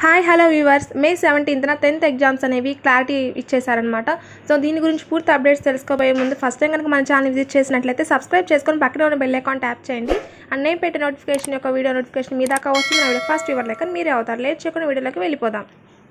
hi hello viewers May సెవెంటీన్త్న tenth exams అనేవి clarity ఇచ్చేసారనమాట సో దీని గురించి పూర్తి అప్డేట్స్ తెలుసుకోబోయే ముందు ఫస్ట్ టైం కనుక మన ఛానల్ విజిట్ చేసినట్లయితే సబ్స్క్రైబ్ చేసుకొని పక్కన ఉన్న బెల్ ఐకాన్ ట్యాప్ చేయండి అండ్ నేను పెట్టే నోటిఫికేషన్ యొక్క వీడియో నోటిఫికేషన్ మీ దాకా వస్తుంది నా వీడియో ఫస్ట్ వ్యూవర్ లెక్క మీరే అవుతారు లేట్ చేయకుండా వీడియోలోకి వెళ్ళిపోదాం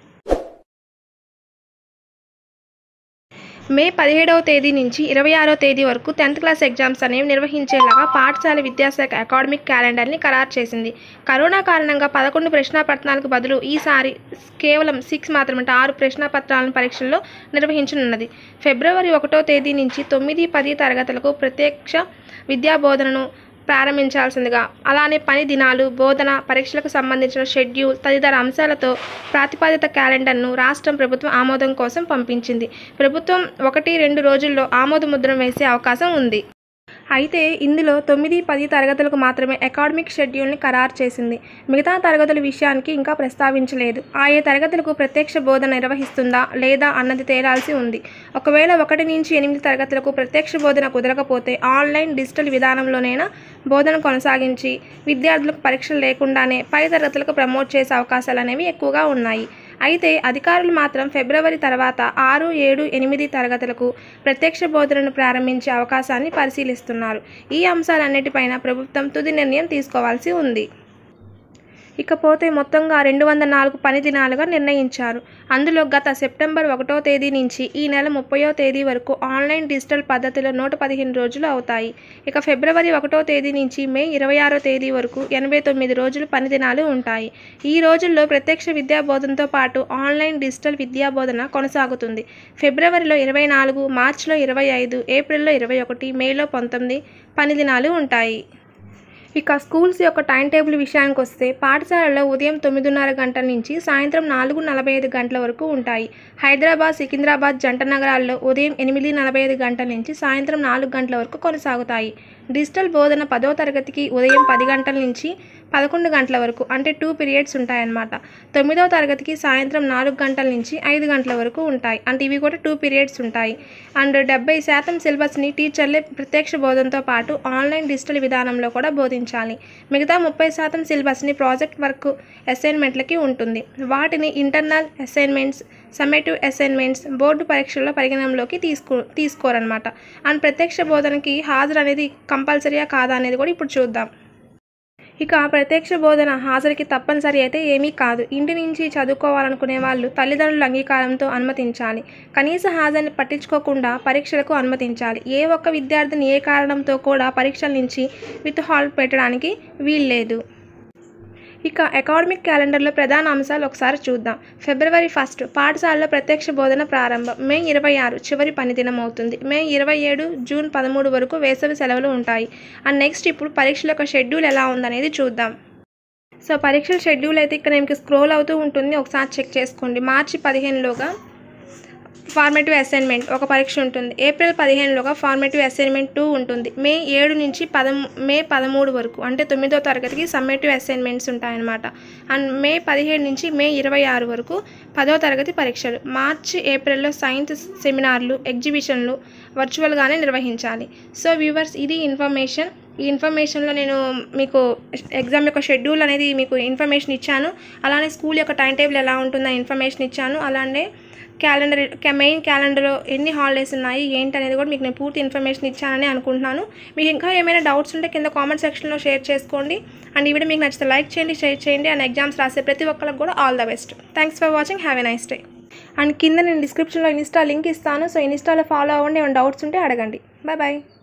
మే పదిహేడవ తేదీ నుంచి ఇరవై ఆరో తేదీ వరకు టెన్త్ క్లాస్ ఎగ్జామ్స్ అనేవి నిర్వహించేలాగా పాఠశాల విద్యాశాఖ అకాడమిక్ క్యాలెండర్ని ఖరారు చేసింది కరోనా కారణంగా పదకొండు ప్రశ్నాపత్రాలకు బదులు ఈసారి కేవలం సిక్స్ మాత్రమే అంటే ఆరు ప్రశ్నాపత్రాలను పరీక్షల్లో నిర్వహించనున్నది ఫిబ్రవరి ఒకటో తేదీ నుంచి తొమ్మిది పది తరగతులకు ప్రత్యక్ష విద్యాబోధనను ప్రారంభించాల్సిందిగా అలానే పని దినాలు బోధన పరీక్షలకు సంబంధించిన షెడ్యూల్ తదితర అంశాలతో ప్రాతిపాదిత క్యాలెండర్ను రాష్ట్రం ప్రభుత్వం ఆమోదం కోసం పంపించింది ప్రభుత్వం ఒకటి రెండు రోజుల్లో ఆమోద ముద్ర వేసే అవకాశం ఉంది అయితే ఇందులో తొమ్మిది పది తరగతులకు మాత్రమే అకాడమిక్ షెడ్యూల్ని ఖరారు చేసింది మిగతా తరగతుల విషయానికి ఇంకా ప్రస్తావించలేదు ఆయా తరగతులకు ప్రత్యక్ష బోధన నిర్వహిస్తుందా లేదా అన్నది తేలాల్సి ఉంది ఒకవేళ ఒకటి నుంచి ఎనిమిది తరగతులకు ప్రత్యక్ష బోధన కుదరకపోతే ఆన్లైన్ డిజిటల్ విధానంలోనైనా బోధన కొనసాగించి విద్యార్థులకు పరీక్షలు లేకుండానే పై తరగతులకు ప్రమోట్ చేసే అవకాశాలు అనేవి ఎక్కువగా ఉన్నాయి అయితే అధికారులు మాత్రం ఫిబ్రవరి తర్వాత ఆరు ఏడు ఎనిమిది తరగతులకు ప్రత్యక్ష బోధనను ప్రారంభించే అవకాశాన్ని పరిశీలిస్తున్నారు ఈ అంశాలన్నిటిపైన ప్రభుత్వం తుది నిర్ణయం తీసుకోవాల్సి ఉంది ఇకపోతే మొత్తంగా రెండు వందల నాలుగు పని దినాలుగా నిర్ణయించారు అందులో గత సెప్టెంబర్ ఒకటో తేదీ నుంచి ఈ నెల ముప్పయో తేదీ వరకు ఆన్లైన్ డిజిటల్ పద్ధతిలో నూట పదిహేను రోజులు అవుతాయి ఇక ఫిబ్రవరి ఒకటో తేదీ నుంచి మే ఇరవై ఆరో తేదీ వరకు ఎనభై తొమ్మిది రోజులు పని దినాలు ఉంటాయి ఈ రోజుల్లో ప్రత్యక్ష విద్యా బోధనతో పాటు ఆన్లైన్ డిజిటల్ విద్యా బోధన కొనసాగుతుంది ఫిబ్రవరిలో ఇరవై నాలుగు మార్చిలో ఇరవై ఐదు ఏప్రిల్లో ఇరవై ఒకటి మేలో పంతొమ్మిది పని దినాలు ఉంటాయి ఇక స్కూల్స్ యొక్క టైం టేబుల్ విషయానికి వస్తే పాఠశాలలో ఉదయం తొమ్మిదిన్నర గంటల నుంచి సాయంత్రం నాలుగు నలభై ఐదు గంటల వరకు ఉంటాయి హైదరాబాద్ సికింద్రాబాద్ జంట నగరాల్లో ఉదయం ఎనిమిది నలభై ఐదు గంటల నుంచి సాయంత్రం నాలుగు గంటల వరకు కొనసాగుతాయి డిజిటల్ బోధన పదో తరగతికి ఉదయం పది గంటల నుంచి పదకొండు గంటల వరకు అంటే టూ పీరియడ్స్ ఉంటాయన్నమాట తొమ్మిదవ తరగతికి సాయంత్రం నాలుగు గంటల నుంచి ఐదు గంటల వరకు ఉంటాయి అంటే ఇవి కూడా టూ పీరియడ్స్ ఉంటాయి అండ్ డెబ్బై శాతం సిలబస్ని టీచర్లే ప్రత్యక్ష బోధనతో పాటు ఆన్లైన్ డిజిటల్ విధానంలో కూడా బోధించాలి మిగతా ముప్పై శాతం సిలబస్ని ప్రాజెక్ట్ వర్క్ అసైన్మెంట్లకి ఉంటుంది వాటిని internal assignments summative assignments board పరీక్షల్లో పరిగణనలోకి తీసుకో తీసుకోరనమాట అండ్ ప్రత్యక్ష బోధనకి హాజరు అనేది కంపల్సరీయా కాదా అనేది కూడా ఇప్పుడు చూద్దాం ఇక ప్రత్యక్ష బోధన హాజరుకి తప్పనిసరి అయితే ఏమీ కాదు ఇంటి నుంచి చదువుకోవాలనుకునే వాళ్ళు తల్లిదండ్రుల అంగీకారంతో అనుమతించాలి కనీస హాజరుని పట్టించుకోకుండా పరీక్షలకు అనుమతించాలి ఏ ఒక్క విద్యార్థిని ఏ కారణంతో కూడా పరీక్షల నుంచి విత్ హాల్ పెట్టడానికి వీల్లేదు ఇక అకాడమిక్ క్యాలెండర్లో ప్రధాన అంశాలు ఒకసారి చూద్దాం ఫిబ్రవరి ఫస్ట్ పాఠశాలలో ప్రత్యక్ష బోధన ప్రారంభం మే ఇరవై ఆరు చివరి పనిదినం అవుతుంది మే ఇరవై ఏడు జూన్ పదమూడు వరకు వేసవి సెలవులు ఉంటాయి అండ్ నెక్స్ట్ ఇప్పుడు పరీక్షల యొక్క షెడ్యూల్ ఎలా ఉందనేది చూద్దాం సో పరీక్షల షెడ్యూల్ అయితే ఇక్కడ మీకు స్క్రోల్ అవుతూ ఉంటుంది ఒకసారి చెక్ చేసుకోండి మార్చి పదిహేనులోగా ఫార్మేటివ్ అసైన్మెంట్ ఒక పరీక్ష ఉంటుంది ఏప్రిల్ పదిహేనులోగా ఫార్మేటివ్ అసైన్మెంట్ టూ ఉంటుంది మే ఏడు నుంచి పదమూ మే పదమూడు వరకు అంటే తొమ్మిదో తరగతికి సమ్మేటివ్ అసైన్మెంట్స్ ఉంటాయన్నమాట అండ్ మే పదిహేడు నుంచి మే ఇరవై ఆరు వరకు పదో తరగతి పరీక్షలు మార్చి ఏప్రిల్లో సైన్స్ సెమినార్లు ఎగ్జిబిషన్లు వర్చువల్గానే నిర్వహించాలి సో వ్యూవర్స్ ఇది ఇన్ఫర్మేషన్ ఈ ఇన్ఫర్మేషన్లో నేను మీకు ఎగ్జామ్ యొక్క షెడ్యూల్ అనేది మీకు ఇన్ఫర్మేషన్ ఇచ్చాను అలానే స్కూల్ యొక్క టైం టేబుల్ ఎలా ఉంటుందో ఇన్ఫర్మేషన్ ఇచ్చాను అలానే క్యాలెండర్ మెయిన్ క్యాలెండర్లో ఎన్ని హాలిడేస్ ఉన్నాయి ఏంటి అనేది కూడా మీకు నేను పూర్తి ఇన్ఫర్మేషన్ ఇచ్చానని అనుకుంటున్నాను మీకు ఇంకా ఏమైనా డౌట్స్ ఉంటే కింద కామెంట్ సెక్షన్లో షేర్ చేసుకోండి అండ్ ఈ వీడియో మీకు నచ్చితే లైక్ చేయండి షేర్ చేయండి అండ్ ఎగ్జామ్స్ రాసే ప్రతి ఒక్కరికి కూడా all the best thanks for watching have a nice day and కింద నేను డిస్క్రిప్షన్లో ఇన్స్టా లింక్ ఇస్తాను సో ఇన్స్టాలో ఫాలో అవ్వండి ఏమైనా డౌట్స్ ఉంటే అడగండి బాయ్ బాయ్